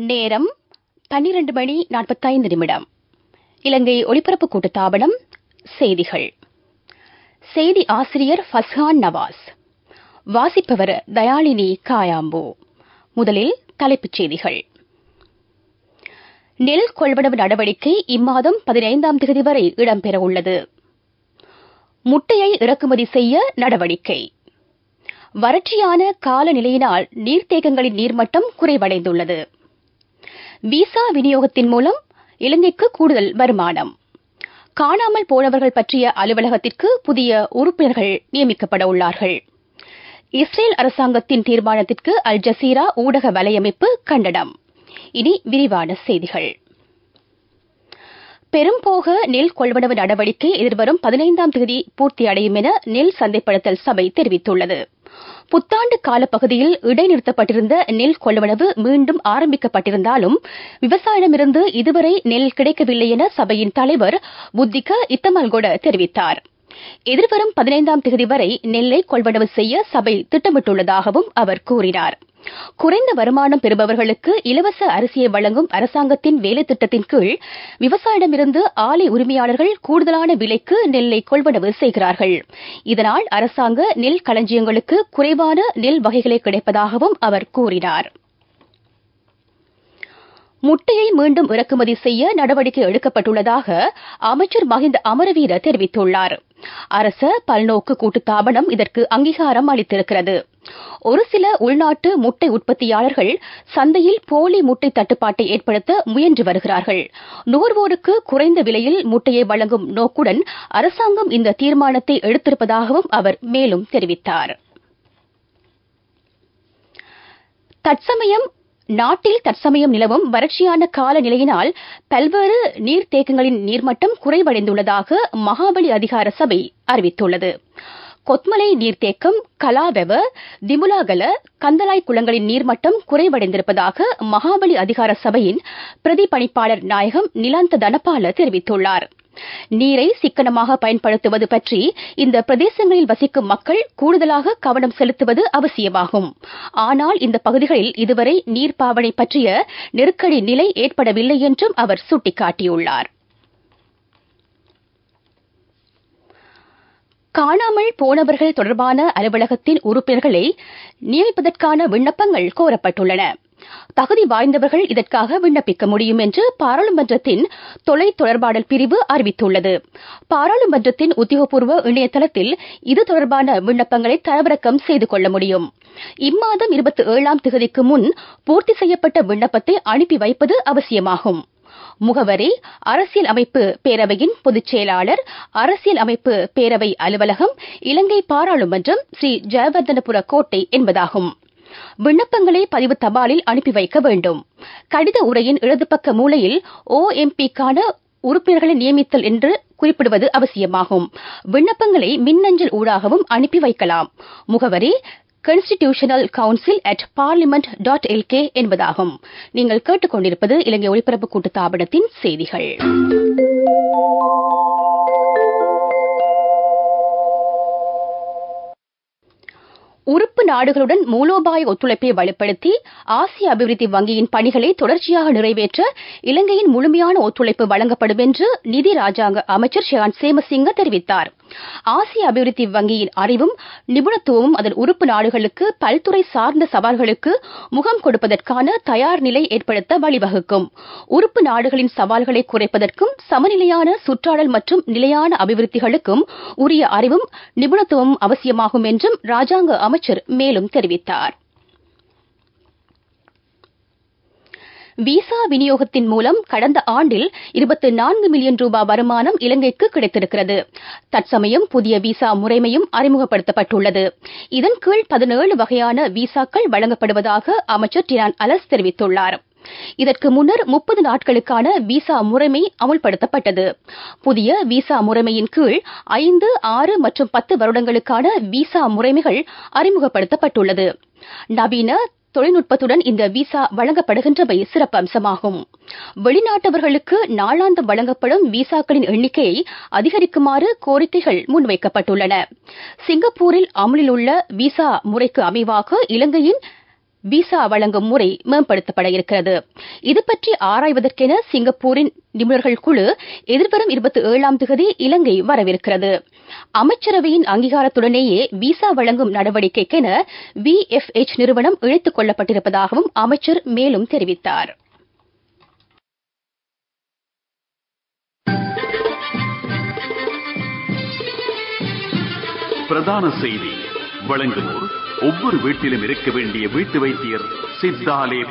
நேரம் பன்னிரண்டு மணி நாற்பத்தைந்து நிமிடம் இலங்கை ஒலிபரப்பு கூட்டுத்தாபனம் செய்திகள் செய்தி ஆசிரியர் ஃபஸ்ஹான் நவாஸ் வாசிப்பவர் தயாளினி காயாம்பு முதலில் தலைப்புச் செய்திகள் நெல் கொள்வனவு நடவடிக்கை இம்மாதம் பதினைந்தாம் தேதி வரை இடம்பெறவுள்ளது முட்டையை இறக்குமதி செய்ய நடவடிக்கை வறட்சியான காலநிலையினால் நீர்த்தேக்கங்களின் நீர்மட்டம் குறைவடைந்துள்ளது விசா விநியோகத்தின் மூலம் இலங்கைக்கு கூடுதல் வருமானம் காணாமல் போனவர்கள் பற்றிய அலுவலகத்திற்கு புதிய உறுப்பினர்கள் நியமிக்கப்பட உள்ளார்கள் இஸ்ரேல் அரசாங்கத்தின் தீர்மானத்திற்கு அல் ஜசீரா ஊடக வலையமைப்பு கண்டனம் இனி விரிவான செய்திகள் பெரும்போக நெல் கொள்வனவு நடவடிக்கை எதிர்வரும் பதினைந்தாம் தேதி பூர்த்தியடையும் என நெல் சந்தைப்படுத்தல் சபை தெரிவித்துள்ளது புத்தாண்டு காலப்பகுதியில் இடைநிறுத்தப்பட்டிருந்த நெல் கொள்வனவு மீண்டும் ஆரம்பிக்கப்பட்டிருந்தாலும் விவசாயிடமிருந்து இதுவரை நெல் கிடைக்கவில்லை என சபையின் தலைவர் புத்திக இத்தமல்கொட தெரிவித்தார் எதிர்வரும் பதினைந்தாம் தேதி வரை நெல்லை கொள்வனவு செய்ய சபை திட்டமிட்டுள்ளதாகவும் அவர் கூறினார் குறைந்த வருமானம் பெறுபவர்களுக்கு இலவச அரிசியை வழங்கும் அரசாங்கத்தின் வேலை திட்டத்தின் கீழ் விவசாயிடமிருந்து ஆலை உரிமையாளர்கள் கூடுதலான விலைக்கு நெல்லை கொள்வனவு செய்கிறார்கள் இதனால் அரசாங்க நெல் களஞ்சியங்களுக்கு குறைவான நெல் வகைகளே கிடைப்பதாகவும் அவர் கூறினார் முட்டையை மீண்டும் இறக்குமதி செய்ய நடவடிக்கை எடுக்கப்பட்டுள்ளதாக அமைச்சர் மஹிந்த அமரவீர தெரிவித்துள்ளார் அரச பல்நோக்கு கூட்டுத்தாபனம் இதற்கு அங்கீகாரம் அளித்திருக்கிறது ஒரு சில உள்நாட்டு முட்டை உற்பத்தியாளர்கள் சந்தையில் போலி முட்டை தட்டுப்பாட்டை ஏற்படுத்த முயன்று வருகிறார்கள் நுகர்வோருக்கு குறைந்த விலையில் முட்டையை வழங்கும் நோக்குடன் அரசாங்கம் இந்த தீர்மானத்தை எடுத்திருப்பதாகவும் அவர் மேலும் தெரிவித்தார் தற்சமயம் நாட்டில் தற்சமயம் நிலவும் வறட்சியான காலநிலையினால் பல்வேறு நீர்த்தேக்கங்களின் நீர்மட்டம் குறைவடைந்துள்ளதாக மகாபலி அதிகார சபை அறிவித்துள்ளது கொத்மலை நீர்த்தேக்கம் கலாவெவ திமுலாகல கந்தலாய் குளங்களின் நீர்மட்டம் குறைவடைந்திருப்பதாக மகாபலி அதிகார சபையின் பிரதிபணிப்பாளர் நாயகம் நிலாந்த தனபால தெரிவித்துள்ளார் நீரை சிக்கனமாக பயன்படுத்துவது பற்றி இந்த பிரதேசங்களில் வசிக்கும் மக்கள் கூடுதலாக கவனம் செலுத்துவது அவசியமாகும் ஆனால் இந்த பகுதிகளில் இதுவரை நீர் பாவனை பற்றிய நெருக்கடி நிலை ஏற்படவில்லை என்றும் அவர் சுட்டிக்காட்டியுள்ளார் காணாமல் போனவர்கள் தொடர்பான அலுவலகத்தின் உறுப்பினர்களை நியமிப்பதற்கான விண்ணப்பங்கள் கோரப்பட்டுள்ளன தகுதி வாய்ந்தவர்கள் இதற்காக விண்ணப்பிக்க முடியும் என்று பாராளுமன்றத்தின் தொலை தொடர்பாடல் பிரிவு அறிவித்துள்ளது பாராளுமன்றத்தின் உத்தியோகபூர்வ இணையதளத்தில் இது தொடர்பான விண்ணப்பங்களை தரவிறக்கம் செய்து கொள்ள முடியும் இம்மாதம் இருபத்தி ஏழாம் தேதிக்கு முன் பூர்த்தி செய்யப்பட்ட விண்ணப்பத்தை அனுப்பி வைப்பது அவசியமாகும் முகவரி அரசியல் அமைப்பு பேரவையின் பொதுச் செயலாளர் அரசியல் அமைப்பு பேரவை அலுவலகம் இலங்கை பாராளுமன்றம் ஸ்ரீ ஜெயவர்தனபுர கோட்டை என்பதாகும் விண்ணப்பங்களை பதிவு தபாலில் அனுப்பி வைக்க வேண்டும் கடித உரையின் இடதுபக்க மூலையில் ஓஎம்பிக்கான உறுப்பினர்களை நியமித்தல் என்று குறிப்பிடுவது அவசியமாகும் விண்ணப்பங்களை மின்னஞ்சல் ஊடாகவும் அனுப்பி வைக்கலாம் முகவரி constitutional council at parliament dot LK என்பதாகும் நீங்கள் கேட்டுக்கொண்டிருப்பது இலங்கை ஒலிபரப்பு கூட்டு தாபனத்தின் செய்திகள் உறுப்பு நாடுகளுடன் மூலோபாய ஒத்துழைப்பை வலுப்படுத்தி ஆசிய அபிவிருத்தி வங்கியின் பணிகளை தொடர்ச்சியாக நிறைவேற்ற இலங்கையின் முழுமையான ஒத்துழைப்பு வழங்கப்படும் என்று நிதி ராஜாங்க அமைச்சர் ஷியான் சேமசிங்க தெரிவித்தார் ஆசிய அபிவிருத்தி வங்கியின் அறிவும் நிபுணத்துவமும் அதன் உறுப்பு நாடுகளுக்கு பல்துறை சார்ந்த சவால்களுக்கு முகம் கொடுப்பதற்கான தயார் நிலை ஏற்படுத்த வழிவகுக்கும் உறுப்பு நாடுகளின் சவால்களை குறைப்பதற்கும் சமநிலையான சுற்றாடல் மற்றும் நிலையான அபிவிருத்திகளுக்கும் உரிய அறிவும் நிபுணத்துவமும் அவசியமாகும் என்றும் ராஜாங்க அமைச்சர் மேலும் தெரிவித்தார் விசா விநியோகத்தின் மூலம் கடந்த ஆண்டில் இருபத்தி நான்கு மில்லியன் ரூபாய் வருமானம் இலங்கைக்கு கிடைத்திருக்கிறது தற்சமயம் புதிய விசா முறைமையும் அறிமுகப்படுத்தப்பட்டுள்ளது இதன் கீழ் பதினேழு வகையான விசாக்கள் வழங்கப்படுவதாக அமைச்சர் டிரான் அலஸ் தெரிவித்துள்ளார் இதற்கு முன்னர் முப்பது நாட்களுக்கான விசா முறைமை அமுல்படுத்தப்பட்டது புதிய விசா முறைமையின் கீழ் ஐந்து ஆறு மற்றும் பத்து வருடங்களுக்கான விசா முறைமைகள் அறிமுகப்படுத்தப்பட்டுள்ளது நவீன தொழில்நுட்பத்துடன் இந்த விசா வழங்கப்படுகின்றமை சிறப்பம்சமாகும் வெளிநாட்டவர்களுக்கு நாளாந்தம் வழங்கப்படும் விசாக்களின் எண்ணிக்கையை அதிகரிக்குமாறு கோரிக்கைகள் முன்வைக்கப்பட்டுள்ளன சிங்கப்பூரில் அமலில் உள்ள விசா முறைக்கு அமைவாக இலங்கையின் விசா வழங்கும் முறை மேம்படுத்தப்பட இருக்கிறது இது பற்றி ஆராய்வதற்கென சிங்கப்பூரின் நிபுணர்கள் குழு எதிர்வரும் இருபத்தி ஏழாம் தேதி இலங்கை வரவிருக்கிறது அமைச்சரவையின் அங்கீகாரத்துடனேயே விசா வழங்கும் நடவடிக்கைக்கென விஎஃப்எச் நிறுவனம் இழைத்துக் கொள்ளப்பட்டிருப்பதாகவும் அமைச்சர் மேலும் தெரிவித்தார் பிரதான செய்தி வழங்குவோர் ஒவ்வொரு வீட்டிலும் இருக்க வேண்டிய வீட்டு வைத்தியர் சித்தாலேப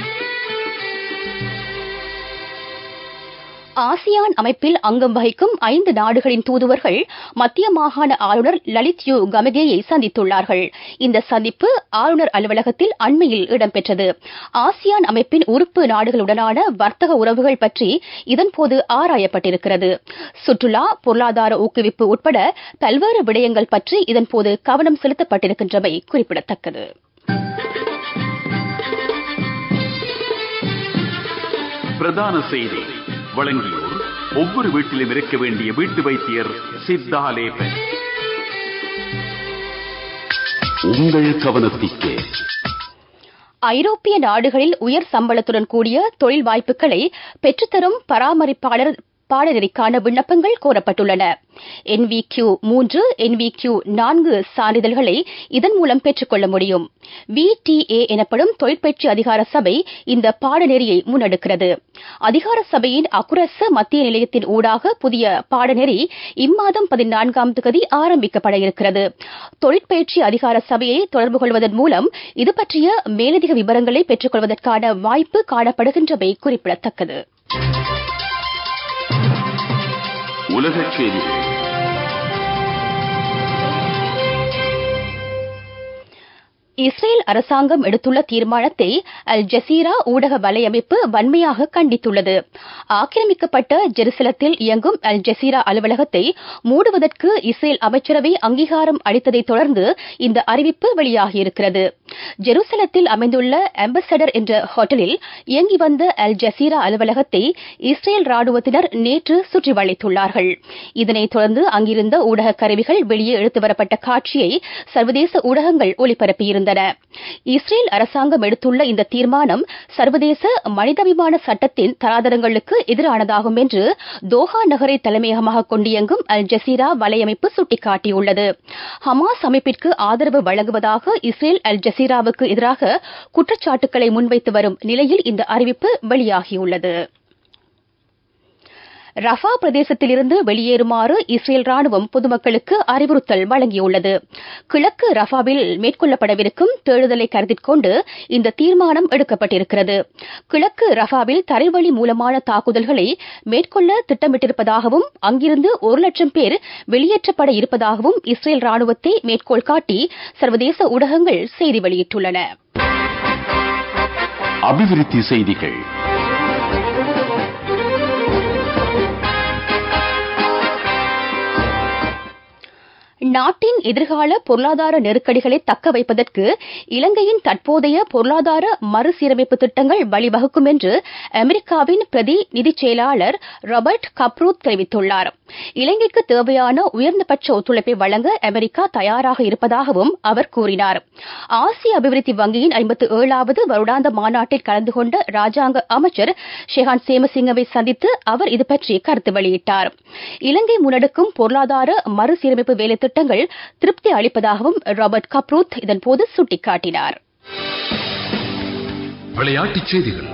ஆசியான் அமைப்பில் அங்கம் வகிக்கும் ஐந்து நாடுகளின் தூதுவர்கள் மத்திய மாகாண ஆளுநர் லலித் யூ கமகேயை சந்தித்துள்ளார்கள் இந்த சந்திப்பு ஆளுநர் அலுவலகத்தில் அண்மையில் இடம்பெற்றது ஆசியான் அமைப்பின் உறுப்பு நாடுகளுடனான வர்த்தக உறவுகள் பற்றி இதன்போது ஆராயப்பட்டிருக்கிறது சுற்றுலா பொருளாதார ஊக்குவிப்பு உட்பட பல்வேறு விடயங்கள் பற்றி இதன்போது கவனம் செலுத்தப்பட்டிருக்கின்றமை குறிப்பிடத்தக்கது பிரதான செய்தி வழங்கியோர் ஒவ்வொரு வீட்டிலும் இருக்க வேண்டிய வீட்டு வைத்தியர் சித்தாலேப உங்கள் கவனத்திற்கு ஐரோப்பிய நாடுகளில் உயர் சம்பளத்துடன் கூடிய தொழில் வாய்ப்புகளை பெற்றுத்தரும் பராமரிப்பாளர் பாடநெறிக்கான விண்ணப்பங்கள் கோரப்பட்டுள்ளன என்விக்யூ மூன்று என்விக்யூ நான்கு சான்றிதழ்களை இதன் மூலம் பெற்றுக்கொள்ள முடியும் விடிஏ எனப்படும் தொழிற்பயிற்சி அதிகார சபை இந்த பாடநெறியை முன்னெடுக்கிறது அதிகார சபையின் அக்குரச மத்திய நிலையத்தின் ஊடாக புதிய பாடநெறி இம்மாதம் பதினான்காம் தேதி ஆரம்பிக்கப்பட இருக்கிறது தொழிற்பயிற்சி அதிகார சபையை தொடர்பு கொள்வதன் மூலம் இது பற்றிய மேலதிக விவரங்களை பெற்றுக்கொள்வதற்கான வாய்ப்பு காணப்படுகின்றமை குறிப்பிடத்தக்கது உலகச் செய்திகள் இஸ்ரேல் அரசாங்கம் எடுத்துள்ள தீர்மானத்தை அல் ஜசீரா ஊடக வலையமைப்பு வன்மையாக கண்டித்துள்ளது ஆக்கிரமிக்கப்பட்ட ஜெருசலத்தில் இயங்கும் அல் ஜசீரா அலுவலகத்தை மூடுவதற்கு இஸ்ரேல் அமைச்சரவை அங்கீகாரம் அளித்ததை தொடர்ந்து இந்த அறிவிப்பு வெளியாகியிருக்கிறது ஜெருசலத்தில் அமைந்துள்ள அம்பசடர் என்ற ஹோட்டலில் இயங்கி வந்த அல் ஜசீரா அலுவலகத்தை இஸ்ரேல் ராணுவத்தினர் நேற்று சுற்றி வளைத்துள்ளார்கள் இதனைத் தொடர்ந்து அங்கிருந்த ஊடக கருவிகள் வெளியே எடுத்து வரப்பட்ட காட்சியை சர்வதேச ஊடகங்கள் ஒளிபரப்பியிருந்தன இஸ்ரேல் அரசாங்கம் எடுத்துள்ள இந்த தீர்மானம் சர்வதேச மனிதாபிமான சட்டத்தின் தராதரங்களுக்கு எதிரானதாகும் என்று தோஹா நகரை தலைமையகமாக கொண்டியங்கும் அல் ஜசீரா வலையமைப்பு சுட்டிக்காட்டியுள்ளது ஹமாஸ் அமைப்பிற்கு ஆதரவு வழங்குவதாக இஸ்ரேல் அல் ஜசீராவுக்கு எதிராக குற்றச்சாட்டுகளை முன்வைத்து வரும் நிலையில் இந்த அறிவிப்பு வெளியாகியுள்ளது ரஃபா பிரதேசத்திலிருந்து வெளியேறுமாறு இஸ்ரேல் ராணுவம் பொதுமக்களுக்கு அறிவுறுத்தல் வழங்கியுள்ளது கிழக்கு ரஃபாவில் மேற்கொள்ளப்படவிருக்கும் தேடுதலை கருத்தில் கொண்டு இந்த தீர்மானம் எடுக்கப்பட்டிருக்கிறது கிழக்கு ரஃபாவில் தரைவழி மூலமான தாக்குதல்களை மேற்கொள்ள திட்டமிட்டிருப்பதாகவும் அங்கிருந்து ஒரு லட்சம் பேர் வெளியேற்றப்பட இருப்பதாகவும் இஸ்ரேல் ராணுவத்தை மேற்கோள் காட்டி சர்வதேச ஊடகங்கள் செய்தி வெளியிட்டுள்ளன அபிவிருத்தி செய்திகள் நாட்டின் எதிர்கால பொருளாதார நெருக்கடிகளை தக்க வைப்பதற்கு இலங்கையின் தற்போதைய பொருளாதார மறுசீரமைப்பு திட்டங்கள் வழிவகுக்கும் என்று அமெரிக்காவின் பிரதி நிதிச் செயலாளர் ராபர்ட் கப்ரூத் தெரிவித்துள்ளார் இலங்கைக்கு தேவையான உயர்ந்தபட்ச ஒத்துழைப்பை வழங்க அமெரிக்கா தயாராக இருப்பதாகவும் அவர் கூறினார் ஆசிய அபிவிருத்தி வங்கியின் ஐம்பத்து ஏழாவது வருடாந்த மாநாட்டில் கலந்து கொண்ட ராஜாங்க அமைச்சர் ஷெஹான் சேமசிங்கவை சந்தித்து அவர் இது பற்றி கருத்து வெளியிட்டார் இலங்கை முன்னெடுக்கும் பொருளாதார மறுசீரமைப்பு வேலை திட்டங்கள் திருப்தி அளிப்பதாகவும் ராபர்ட் கப்ரூத் இதன்போது சுட்டிக்காட்டினார் விளையாட்டுச் செய்திகள்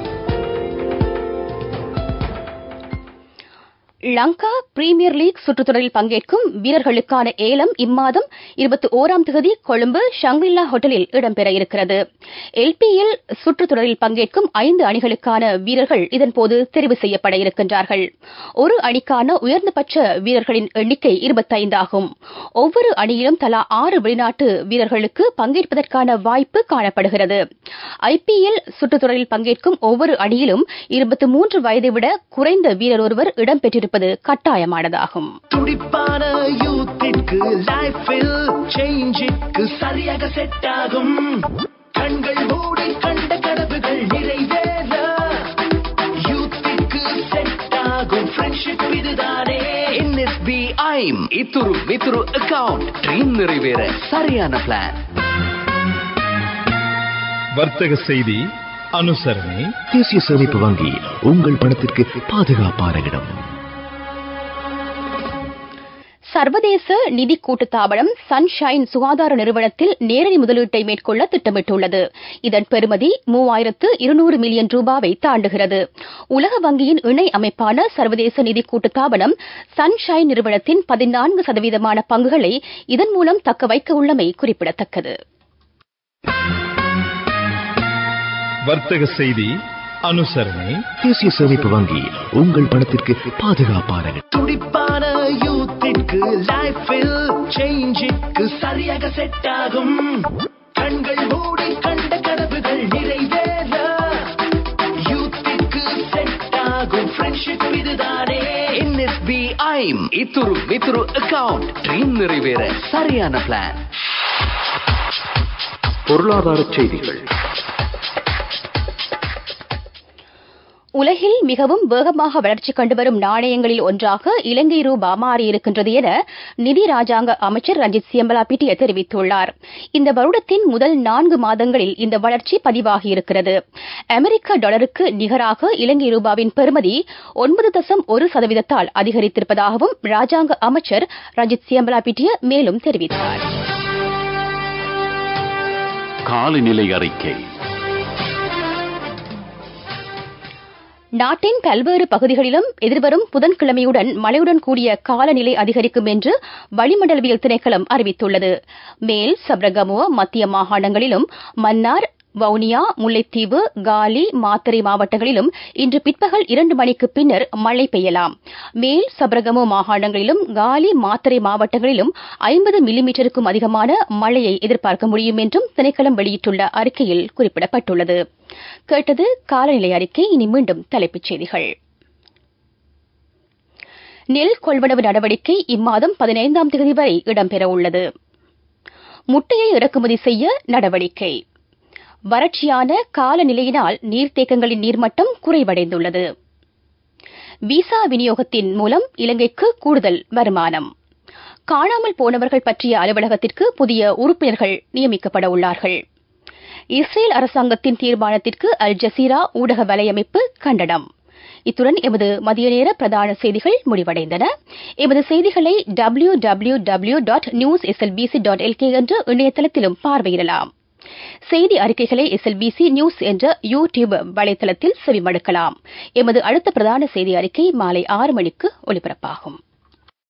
லங்கா பிரீமியர் லீக் சுற்றுத்தொடரில் பங்கேற்கும் வீரர்களுக்கான ஏலம் இம்மாதம் இருபத்தி ஓராம் தேதி கொழும்பு ஷங்கில்லா ஹோட்டலில் இடம்பெற இருக்கிறது எல்பிஎல் சுற்றுத்தொடரில் பங்கேற்கும் ஐந்து அணிகளுக்கான வீரர்கள் இதன்போது தெரிவு செய்யப்பட இருக்கின்றார்கள் ஒரு அணிக்கான உயர்ந்தபட்ச வீரர்களின் எண்ணிக்கை இருபத்தைந்து ஆகும் ஒவ்வொரு அணியிலும் தலா ஆறு வெளிநாட்டு வீரர்களுக்கு பங்கேற்பதற்கான வாய்ப்பு காணப்படுகிறது ஐபிஎல் சுற்றுத்தொடரில் பங்கேற்கும் ஒவ்வொரு அணியிலும் இருபத்தி மூன்று வயதை விட குறைந்த வீரர் ஒருவர் இடம்பெற்றிருப்பது கட்டாயமானதாகும் துடிப்பான யூத்திற்கு லைஃபில் சேஞ்சுக்கு சரியாக செட் ஆகும் கண்கள் மூடி கண்ட கனவுகள் நிறைவேற யூத்திற்கு செட் ஆகும் ஃப்ரெண்ட்ஷிப் இதுதானே என்எஸ்பி ஐம் இத்துரு மித்துரு அக்கவுண்ட் ட்ரீம் நிறைவேற சரியான பிளான் வர்த்தக செய்தி அனுசரணை தேசிய சேமிப்பு வங்கி உங்கள் பணத்திற்கு பாதுகாப்பான இடம் சர்வதேச நிதி கூட்டுத்தாபனம் சன்ஷைன் சுகாதார நிறுவனத்தில் நேரடி முதலீட்டை மேற்கொள்ள திட்டமிட்டுள்ளது இதன் பெறுமதி மூவாயிரத்து இருநூறு மில்லியன் ரூபாவை தாண்டுகிறது உலக வங்கியின் இணை அமைப்பான சர்வதேச நிதி கூட்டுத்தாபனம் சன்ஷைன் நிறுவனத்தின் பதினான்கு சதவீதமான பங்குகளை இதன் மூலம் தக்க வைக்க உள்ளமை குறிப்பிடத்தக்கது வர்த்தக செய்தி அனுசரணை தேசிய சேமிப்பு வங்கி உங்கள் பணத்திற்கு பாதுகாப்பான இடம் துடிப்பான யூத்திற்கு லைஃபில் சேஞ்சுக்கு சரியாக செட் ஆகும் கண்கள் மூடி கண்ட கனவுகள் நிறைவேற யூத்திற்கு செட் ஆகும் ஃப்ரெண்ட்ஷிப் இதுதானே என்எஸ்பி ஐம் இத்துரு வித்துரு அக்கவுண்ட் ட்ரீம் நிறைவேற சரியான பிளான் பொருளாதார செய்திகள் உலகில் மிகவும் வேகமாக வளர்ச்சி கண்டு வரும் நாணயங்களில் ஒன்றாக இலங்கை ரூபா மாறியிருக்கின்றது என நிதி ராஜாங்க அமைச்சர் ரஞ்சித் சியம்பலா பிட்டிய தெரிவித்துள்ளார் இந்த வருடத்தின் முதல் நான்கு மாதங்களில் இந்த வளர்ச்சி பதிவாகியிருக்கிறது அமெரிக்க டாலருக்கு நிகராக இலங்கை ரூபாவின் பெறுமதி ஒன்பது தசம் ஒரு சதவீதத்தால் அதிகரித்திருப்பதாகவும் ராஜாங்க அமைச்சர் ரஞ்சித் சியம்பலா பிட்டிய மேலும் தெரிவித்தார் காலநிலை அறிக்கை நாட்டின் பல்வேறு பகுதிகளிலும் எதிர்வரும் புதன்கிழமையுடன் மழையுடன் கூடிய காலநிலை அதிகரிக்கும் என்று வளிமண்டலவியல் திணைக்களம் அறிவித்துள்ளது மேல் சப்ரகமுவ மத்திய மாகாணங்களிலும் மன்னார் வவுனியா முல்லைத்தீவு காலி மாத்தறை மாவட்டங்களிலும் இன்று பிற்பகல் இரண்டு மணிக்கு பின்னர் மழை பெய்யலாம் மேல் சபரகமோ மாகாணங்களிலும் காலி மாத்தறை மாவட்டங்களிலும் ஐம்பது மில்லிமீட்டருக்கும் அதிகமான மழையை எதிர்பார்க்க முடியும் என்றும் திணைக்களம் வெளியிட்டுள்ள அறிக்கையில் குறிப்பிடப்பட்டுள்ளது கேட்டது காலநிலை அறிக்கை இனி மீண்டும் தலைப்புச் செய்திகள் நெல் கொள்வனவு நடவடிக்கை இம்மாதம் பதினைந்தாம் தேதி வரை இடம்பெறவுள்ளது முட்டையை இறக்குமதி செய்ய நடவடிக்கை வறட்சியான காலநிலையினால் நீர்த்தேக்கங்களின் நீர்மட்டம் குறைவடைந்துள்ளது விசா விநியோகத்தின் மூலம் இலங்கைக்கு கூடுதல் வருமானம் காணாமல் போனவர்கள் பற்றிய அலுவலகத்திற்கு புதிய உறுப்பினர்கள் நியமிக்கப்பட உள்ளார்கள் இஸ்ரேல் அரசாங்கத்தின் தீர்மானத்திற்கு அல் ஜசீரா ஊடக வலையமைப்பு கண்டனம் இத்துடன் எமது மதிய நேர பிரதான செய்திகள் முடிவடைந்தன எமது செய்திகளை W W W dot news SLBC dot LK என்ற இணையதளத்திலும் பார்வையிடலாம் செய்தி அறிக்கைகளை எஸ்எல்பிசி நியூஸ் என்ற யூ டியூப் வலைதளத்தில் செவிமடுக்கலாம் எமது அடுத்த பிரதான செய்தி அறிக்கை மாலை ஆறு மணிக்கு ஒலிபரப்பாகும்